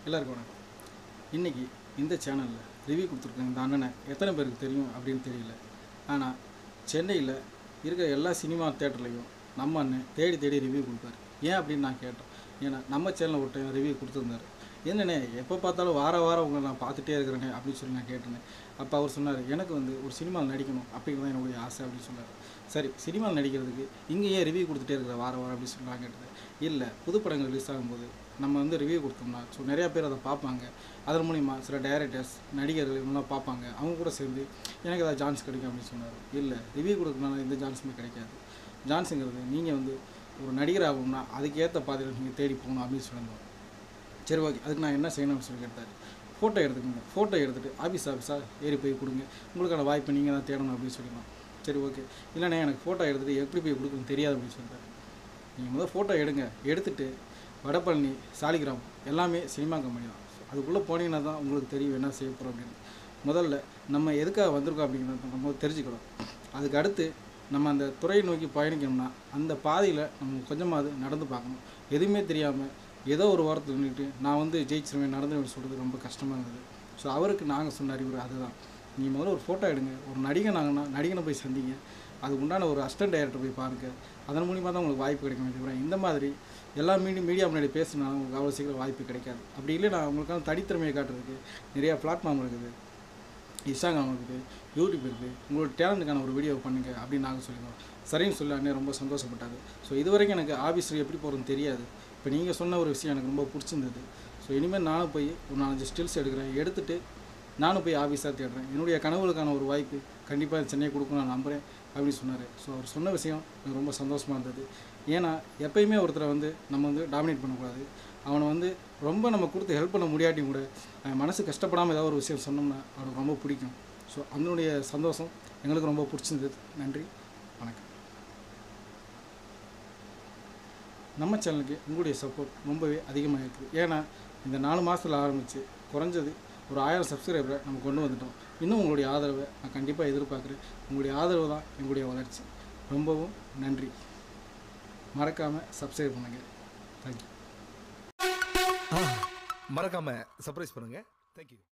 எல்லாருக்கும் வணக்கம் இன்றைக்கி இந்த சேனலில் ரிவ்யூ கொடுத்துருக்காங்க இந்த அண்ணனை எத்தனை பேருக்கு தெரியும் அப்படின்னு தெரியல ஆனால் சென்னையில் இருக்கிற எல்லா சினிமா தேட்டர்லையும் நம்ம அண்ணன் தேடி தேடி ரிவ்யூ கொடுப்பாரு ஏன் அப்படின்னு நான் கேட்டேன் ஏன்னா நம்ம சேனலில் ஒரு டைம் ரிவ்யூ கொடுத்துருந்தாரு என்னண்ணே எப்போ பார்த்தாலும் வார வாரம் உங்களை நான் பார்த்துட்டே இருக்கிறேனே அப்படின்னு சொல்லி நான் கேட்டேனே அப்போ அவர் சொன்னார் எனக்கு வந்து ஒரு சினிமாவில் நடிக்கணும் அப்படிங்கிறது தான் என்னுடைய ஆசை அப்படின்னு சொன்னார் சரி சினிமாவில் நடிக்கிறதுக்கு இங்கே ஏன் ரிவ்யூ கொடுத்துட்டே இருக்கிற வார வாரம் அப்படின்னு சொல்லி நான் கேட்டது இல்லை புது படங்கள் ரிலீஸ் ஆகும்போது நம்ம வந்து ரிவ்யூ கொடுத்தோம்னா ஸோ நிறையா பேர் அதை பார்ப்பாங்க அதன் மூலிமா சில டைரக்டர்ஸ் நடிகர்கள் இவங்களாம் பார்ப்பாங்க அவங்க கூட சேர்ந்து எனக்கு ஏதாவது சான்ஸ் கிடைக்கும் அப்படின்னு சொன்னார் இல்லை ரிவ்யூ கொடுக்கறதுனால எந்த சான்ஸுமே கிடைக்காது சான்ஸுங்கிறது நீங்கள் வந்து ஒரு நடிகர் ஆகணும்னா அதுக்கேற்ற பாதையில் நீங்கள் தேடி போகணும் அப்படின்னு சொல்லியிருந்தோம் சரி ஓகே அதுக்கு நான் என்ன செய்யணும்னு சொல்லி கேட்டார் ஃபோட்டோ எடுத்துக்கோங்க ஃபோட்டோ எடுத்துகிட்டு ஆஃபீஸ் ஆஃபீஸாக ஏறி போய் கொடுங்க உங்களுக்கான வாய்ப்பை நீங்கள் தான் தேடணும் அப்படின்னு சொல்லிடலாம் சரி ஓகே இல்லைண்ணே எனக்கு ஃபோட்டோ எடுத்துகிட்டு எப்படி போய் கொடுக்கணும் தெரியாது அப்படின்னு சொல்லிட்டாரு நீங்கள் முதல் ஃபோட்டோ எடுங்க எடுத்துகிட்டு வடபழனி சாலிகிராம் எல்லாமே சினிமா கம்பெனி தான் அதுக்குள்ளே போனீங்கன்னா தான் உங்களுக்கு தெரியும் என்ன செய்ய போகிறோம் அப்படின்னு முதல்ல நம்ம எதுக்காக வந்திருக்கோம் அப்படிங்கிறத நம்ம தெரிஞ்சுக்கணும் அதுக்கு அடுத்து நம்ம அந்த துறையை நோக்கி பயணிக்கணும்னா அந்த பாதையில் நம்ம கொஞ்சமாவது நடந்து பார்க்கணும் எதுவுமே தெரியாமல் ஏதோ ஒரு வாரத்தில் நின்றுட்டு நான் வந்து ஜெயிச்சிருவேன் நடந்து சொல்கிறது ரொம்ப கஷ்டமாக இருந்தது ஸோ அவருக்கு நாங்கள் சொன்ன அறிவுரை அதுதான் நீ முதல்ல ஒரு ஃபோட்டோ எடுங்க ஒரு நடிகன் ஆகுனா நடிகனை போய் சந்திங்க அதுக்கு உண்டான ஒரு அசிஸ்டன்ட் டைரக்டர் போய் பாருங்க அதன் மூலிமா தான் உங்களுக்கு வாய்ப்பு கிடைக்கும் தவிர இந்த மாதிரி எல்லா மீடியம் மீடியா முன்னாடி பேசினா உங்களுக்கு அவ்வளோ சீக்கிரம் வாய்ப்பு கிடைக்காது அப்படி இல்லை நான் உங்களுக்கான தனித்திறமையை காட்டுறதுக்கு நிறையா பிளாட்ஃபார்ம் இருக்குது இன்ஸ்டாகிராம் இருக்குது யூடியூப் இருக்குது உங்களோட டேலண்ட்டுக்கான ஒரு வீடியோ பண்ணுங்க அப்படின்னு நாங்கள் சொல்லிடுவோம் சரின்னு சொல்லி அண்ணே ரொம்ப சந்தோஷப்பட்டாரு ஸோ இது வரைக்கும் எனக்கு ஆஃபீஸில் எப்படி போகிறதுன்னு தெரியாது இப்போ நீங்கள் சொன்ன ஒரு விஷயம் எனக்கு ரொம்ப பிடிச்சிருந்தது ஸோ இனிமேல் நானும் போய் ஒரு நாலஞ்சு ஸ்டில்ஸ் எடுக்கிறேன் எடுத்துகிட்டு நானும் போய் ஆஃபீஸாக தேடுறேன் என்னுடைய கனவுகளுக்கான ஒரு வாய்ப்பு கண்டிப்பாக சென்னை கொடுக்கும் நான் நம்புகிறேன் அப்படின்னு சொன்னார் ஸோ அவர் சொன்ன விஷயம் எனக்கு ரொம்ப சந்தோஷமாக இருந்தது ஏன்னா எப்பயுமே ஒருத்தரை வந்து நம்ம வந்து டாமினேட் பண்ணக்கூடாது அவனை வந்து ரொம்ப நம்ம கொடுத்து ஹெல்ப் பண்ண முடியாட்டியும் கூட அவன் மனசு கஷ்டப்படாமல் ஏதாவது ஒரு விஷயம் சொன்னோம்னா அவனுக்கு ரொம்ப பிடிக்கும் ஸோ அதனுடைய சந்தோஷம் எங்களுக்கு ரொம்ப பிடிச்சிருந்தது நன்றி வணக்கம் நம்ம சேனலுக்கு உங்களுடைய சப்போர்ட் ரொம்பவே அதிகமாக இருக்குது ஏன்னா இந்த நாலு மாதத்தில் ஆரம்பித்து குறைஞ்சது ஒரு ஆயிரம் சப்ஸ்கிரைபரை நம்ம கொண்டு வந்துட்டோம் இன்னும் உங்களுடைய ஆதரவை நான் கண்டிப்பாக எதிர்பார்க்குறேன் உங்களுடைய ஆதரவு தான் எங்களுடைய வளர்ச்சி ரொம்பவும் நன்றி மறக்காமல் சப்ஸ்கிரைப் பண்ணுங்கள் தேங்க்யூ மறக்காம சர்ப்ரைஸ் பண்ணுங்க தேங்க்யூ